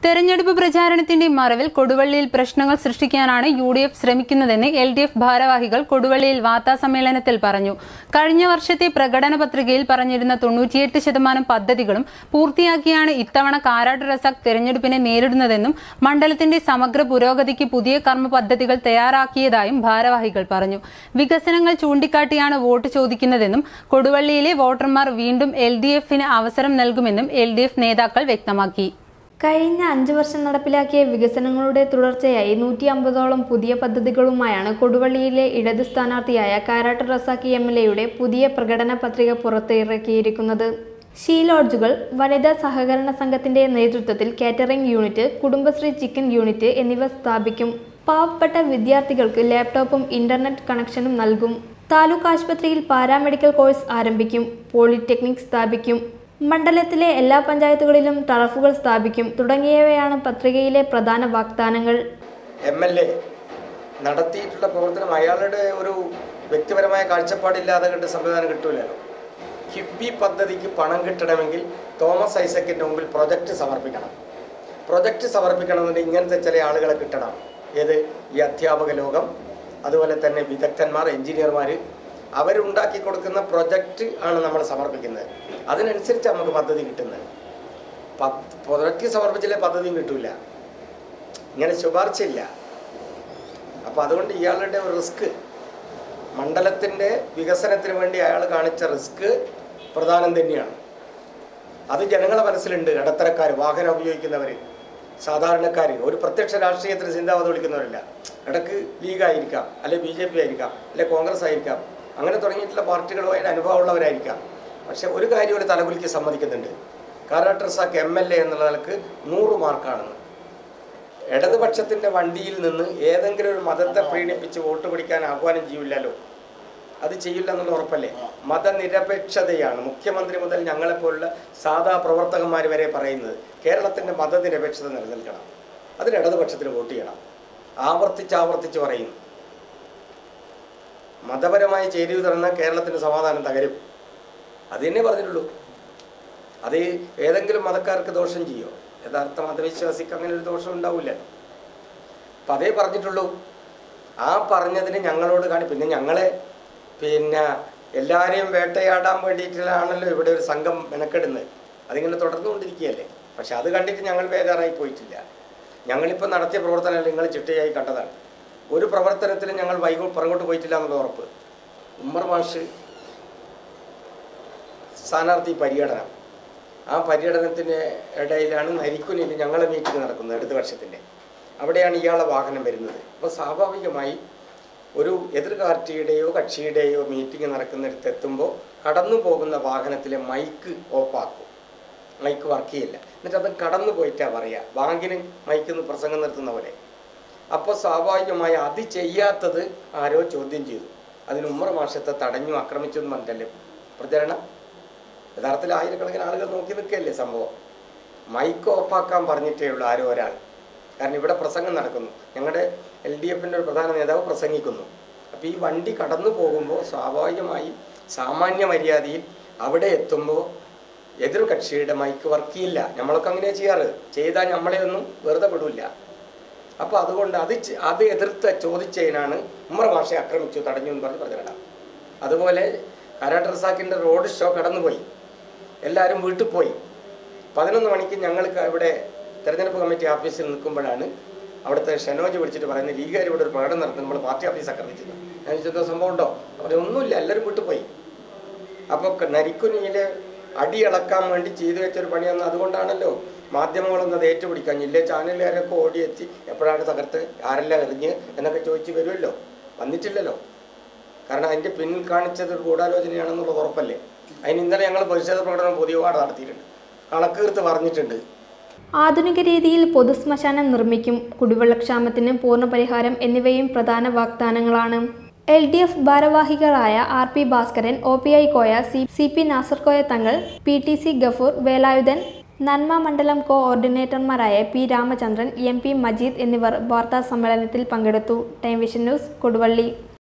തെരഞ്ഞെടുപ്പ് പ്രചാരണത്തിന്റെ മറവിൽ കൊടുവള്ളിയിൽ പ്രശ്നങ്ങൾ സൃഷ്ടിക്കാനാണ് യു ഡി എഫ് ശ്രമിക്കുന്നതെന്ന് എൽ ഡി എഫ് ഭാരവാഹികൾ കൊടുവള്ളിയിൽ വാർത്താസമ്മേളനത്തിൽ പറഞ്ഞു കഴിഞ്ഞ വർഷത്തെ പ്രകടന പത്രികയിൽ പറഞ്ഞിരുന്ന തൊണ്ണൂറ്റിയെട്ട് ശതമാനം പദ്ധതികളും പൂർത്തിയാക്കിയാണ് ഇത്തവണ കാരാട്ട് റസാഖ് തെരഞ്ഞെടുപ്പിനെ നേരിടുന്നതെന്നും മണ്ഡലത്തിന്റെ സമഗ്ര പുരോഗതിക്ക് പുതിയ കർമ്മ പദ്ധതികൾ തയ്യാറാക്കിയതായും ഭാരവാഹികൾ പറഞ്ഞു വികസനങ്ങൾ ചൂണ്ടിക്കാട്ടിയാണ് വോട്ട് ചോദിക്കുന്നതെന്നും കൊടുവള്ളിയിലെ വോട്ടർമാർ വീണ്ടും എൽ ഡി എഫിന് അവസരം നൽകുമെന്നും എൽ ഡി എഫ് നേതാക്കൾ വ്യക്തമാക്കി കഴിഞ്ഞ അഞ്ച് വർഷം നടപ്പിലാക്കിയ വികസനങ്ങളുടെ തുടർച്ചയായി നൂറ്റി അമ്പതോളം പുതിയ പദ്ധതികളുമായാണ് കൊടുവള്ളിയിലെ ഇടത് സ്ഥാനാർത്ഥിയായ കാരാട്ട് റസാക്കി എം എൽ എയുടെ പുതിയ പ്രകടന പത്രിക പുറത്തിറക്കിയിരിക്കുന്നത് ഷീ ലോഡ്ജുകൾ വനിതാ സഹകരണ സംഘത്തിന്റെ നേതൃത്വത്തിൽ catering unit Kudumbashree chicken unit എന്നിവ സ്ഥാപിക്കും പാവപ്പെട്ട വിദ്യാർത്ഥികൾക്ക് ലാപ്ടോപ്പും ഇന്റർനെറ്റ് കണക്ഷനും നൽകും താലൂക്ക് ആശുപത്രിയിൽ പാരാമെഡിക്കൽ കോഴ്സ് ആരംഭിക്കും പോളിടെക്നിക് സ്ഥാപിക്കും മണ്ഡലത്തിലെ എല്ലാ പഞ്ചായത്തുകളിലും ടറഫുകൾ സ്ഥാപിക്കും തുടങ്ങിയവയാണ് പത്രികയിലെ പ്രധാന വാഗ്ദാനങ്ങൾ എം എൽ എ നടത്തിയിട്ടുള്ള പ്രവർത്തനം അയാളുടെ ഒരു വ്യക്തിപരമായ കാഴ്ചപ്പാടില്ലാതെ കണ്ട് സംവിധാനം കിട്ടൂലല്ലോ കിബി പദ്ധതിക്ക് പണം കിട്ടണമെങ്കിൽ തോമസ് ഐസക്കിൻ്റെ മുമ്പിൽ പ്രൊജക്റ്റ് സമർപ്പിക്കണം പ്രൊജക്റ്റ് സമർപ്പിക്കണമെന്നുണ്ടെങ്കിൽ ഇങ്ങനത്തെ ചില ആളുകളെ കിട്ടണം ഏത് ഈ അധ്യാപക ലോകം അതുപോലെ തന്നെ വിദഗ്ധന്മാർ എഞ്ചിനീയർമാർ അവരുണ്ടാക്കി കൊടുക്കുന്ന പ്രൊജക്റ്റ് ആണ് നമ്മൾ സമർപ്പിക്കുന്നത് അതിനനുസരിച്ച് നമുക്ക് പദ്ധതി കിട്ടുന്നത് പ്രൊജക്റ്റ് സമർപ്പിച്ചില്ലേ പദ്ധതിയും കിട്ടൂല ഇങ്ങനെ ശുപാർശയില്ല അപ്പോൾ അതുകൊണ്ട് ഇയാളുടെ ഒരു റിസ്ക് മണ്ഡലത്തിൻ്റെ വികസനത്തിന് വേണ്ടി അയാൾ കാണിച്ച റിസ്ക് പ്രധാനം തന്നെയാണ് അത് ജനങ്ങളെ മനസ്സിലുണ്ട് ഇടത്തരക്കാർ വാഹനം ഉപയോഗിക്കുന്നവർ സാധാരണക്കാർ ഒരു പ്രത്യക്ഷ രാഷ്ട്രീയത്തിന് ചിന്താവത് വിളിക്കുന്നവരില്ല ഇടക്ക് ലീഗായിരിക്കാം അല്ലെ ബി ജെ പി ആയിരിക്കാം അല്ലെ കോൺഗ്രസ് ആയിരിക്കാം അങ്ങനെ തുടങ്ങിയിട്ടുള്ള പാർട്ടികളുമായി അനുഭവമുള്ളവരായിരിക്കാം പക്ഷെ ഒരു കാര്യം ഒരു തലകുലിക്ക് സമ്മതിക്കുന്നുണ്ട് Karat Razak M L A എന്നുള്ള നിലക്ക് നൂറ് മാർക്കാണെന്ന് ഇടതുപക്ഷത്തിന്റെ വണ്ടിയിൽ നിന്ന് ഏതെങ്കിലും ഒരു മതത്തെ പ്രീണിപ്പിച്ച് വോട്ട് പിടിക്കാൻ ആഹ്വാനം ചെയ്യില്ലല്ലോ അത് ചെയ്യില്ല എന്നുള്ള ഉറപ്പല്ലേ മതനിരപേക്ഷതയാണ് മുഖ്യമന്ത്രി മുതൽ ഞങ്ങളെപ്പോലുള്ള സാധാ പ്രവർത്തകന്മാർ വരെ പറയുന്നത് കേരളത്തിന്റെ മതനിരപേക്ഷത നിലനിൽക്കണം അതിന് ഇടതുപക്ഷത്തിന് വോട്ട് ചെയ്യണം ആവർത്തിച്ച് ആവർത്തിച്ച് പറയുന്നു മതപരമായ ചേരിവ് തുറന്ന കേരളത്തിന് സമാധാനം തകരും അത് തന്നെ പറഞ്ഞിട്ടുള്ളൂ അത് ഏതെങ്കിലും മതക്കാർക്ക് ദോഷം ചെയ്യോ യഥാർത്ഥ മതവിശ്വാസിക്ക് അങ്ങനെ ഒരു ദോഷം ഉണ്ടാവില്ല അപ്പം അതേ പറഞ്ഞിട്ടുള്ളൂ ആ പറഞ്ഞതിന് ഞങ്ങളോട് കാണി പിന്നെ ഞങ്ങളെ പിന്നെ എല്ലാവരെയും വേട്ടയാടാൻ വേണ്ടിയിട്ടാണല്ലോ ഇവിടെ ഒരു സംഘം മെനക്കെടുന്നത് അതിങ്ങനെ തുടർന്നുകൊണ്ടിരിക്കുകയല്ലേ പക്ഷെ അത് കണ്ടിട്ട് ഞങ്ങൾ ബേജാറായി പോയിട്ടില്ല ഞങ്ങളിപ്പോൾ നടത്തിയ പ്രവർത്തനം നിങ്ങൾ ചിട്ടയായി കണ്ടതാണ് ഒരു പ്രവർത്തനത്തിലും ഞങ്ങൾ വൈകോ പുറകോട്ട് പോയിട്ടില്ല എന്നുള്ള ഉറപ്പ് ഉമ്മർ മാഷ് സ്ഥാനാർത്ഥി പര്യടനം ആ പര്യടനത്തിൻ്റെ ഇടയിലാണ് നരിക്കുനിൽ ഞങ്ങളെ മീറ്റിംഗ് നടക്കുന്നത് അടുത്ത വർഷത്തിൻ്റെ അവിടെയാണ് ഇയാളെ വാഹനം വരുന്നത് അപ്പോൾ സ്വാഭാവികമായി ഒരു എതിർ പാർട്ടിയുടെയോ കക്ഷിയുടെയോ മീറ്റിംഗ് നടക്കുന്നിടത്ത് എത്തുമ്പോൾ കടന്നു പോകുന്ന വാഹനത്തിലെ മൈക്ക് ഓഫാക്കും മൈക്ക് വർക്ക് ചെയ്യില്ല എന്നിട്ട് അത് കടന്നു പോയിട്ടാണ് പറയുക ബാങ്കിന് മൈക്കിന്ന് പ്രസംഗം നിർത്തുന്ന പോലെ അപ്പോൾ സ്വാഭാവികമായി അത് ചെയ്യാത്തത് ആരോ ചോദ്യം ചെയ്തു അതിന് ഉമ്മർ മാഷത്തെ തടഞ്ഞു ആക്രമിച്ചു എന്ന് പറഞ്ഞിട്ടല്ലേ പ്രചരണം യഥാർത്ഥത്തിൽ ആയിരക്കണക്കിന് ആളുകൾ നോക്കി നിൽക്കുകയല്ലേ സംഭവം മൈക്ക് ഓഫാക്കാൻ പറഞ്ഞിട്ടേ ഉള്ളൂ ആരോ ഒരാൾ കാരണം ഇവിടെ പ്രസംഗം നടക്കുന്നു ഞങ്ങളുടെ എൽ ഡി എഫിൻ്റെ ഒരു പ്രധാന നേതാവ് പ്രസംഗിക്കുന്നു അപ്പോൾ ഈ വണ്ടി കടന്നു പോകുമ്പോൾ സ്വാഭാവികമായി സാമാന്യ മര്യാദയിൽ അവിടെ എത്തുമ്പോൾ എതിർ കക്ഷിയുടെ മൈക്ക് വർക്ക് ചെയ്യില്ല നമ്മളൊക്കെ അങ്ങനെയാണ് ചെയ്യാറ് ചെയ്താൽ നമ്മളെ ഒന്നും വെറുതെ വിടില്ല അപ്പോൾ അതുകൊണ്ട് അത് ചെ- അത് എതിർത്ത് ചോദിച്ചതിനാണ് ഉമ്മർ ഭാഷയെ ആക്രമിച്ചു തടഞ്ഞു എന്ന് പറഞ്ഞ് പ്രചരണം അതുപോലെ കരാട്ട് റസാക്കിൻ്റെ റോഡ് ഷോ കടന്നുപോയി എല്ലാവരും വീട്ടിൽ പോയി പതിനൊന്ന് മണിക്ക് ഞങ്ങൾ ഇവിടെ തെരഞ്ഞെടുപ്പ് കമ്മിറ്റി ഓഫീസിൽ നിൽക്കുമ്പോഴാണ് അവിടുത്തെ ഷെനോജ് വിളിച്ചിട്ട് പറയുന്നത് ലീഗുകാർ ഇവിടെ ഒരു പ്രകടനം നടത്തുന്നു നമ്മൾ പാർട്ടി ഓഫീസ് ആക്രമിച്ചിരുന്നു ഞാൻ ചോദിച്ചത് സംഭവം ഉണ്ടോ അവിടെ ഒന്നുമില്ല എല്ലാവരും വീട്ടിൽ പോയി അപ്പോൾ നരിക്കുനിയിലെ അടി ഇളക്കാൻ വേണ്ടി ചെയ്തു വെച്ചൊരു പണിയൊന്നും അതുകൊണ്ടാണല്ലോ മാധ്യമങ്ങളൊന്നും അത് ഏറ്റുപിടിക്കാൻ ഇല്ലേ ചാനലുകാരൊക്കെ ഓടിയെത്തി എപ്പോഴാണ് തകർത്ത് ആരെല്ലാം എറിഞ്ഞ് എന്നൊക്കെ ചോദിച്ച് വരുമല്ലോ വന്നിട്ടില്ലല്ലോ കാരണം അതിൻ്റെ പിന്നിൽ കാണിച്ചത് ഒരു ഗൂഢാലോചനയാണെന്നുള്ളത് ഉറപ്പല്ലേ അതിന് ഇന്നലെ ഞങ്ങൾ പ്രതിഷേധ പ്രകടനം പൊതുവാട് നടത്തിയിട്ടുണ്ട് കണക്കീർത്ത് പറഞ്ഞിട്ടുണ്ട് ആധുനിക രീതിയിൽ പൊതുശ്മശാനം നിർമ്മിക്കും കുടിവെള്ളക്ഷാമത്തിന് പൂർണ്ണപരിഹാരം എന്നിവയും പ്രധാന വാഗ്ദാനങ്ങളാണ് എൽ ഡി എഫ് ഭാരവാഹികളായ R P Bhaskaran O P I Koya C C P Nasarkoya Thangal P T C Gafoor Velayudhan Nanma മണ്ഡലം കോഓർഡിനേറ്റർമാരായ P Ramachandran M P Majeed എന്നിവർ വാർത്താ സമ്മേളനത്തിൽ പങ്കെടുത്തു ടൈം വിഷൻ ന്യൂസ് കൊടുവള്ളി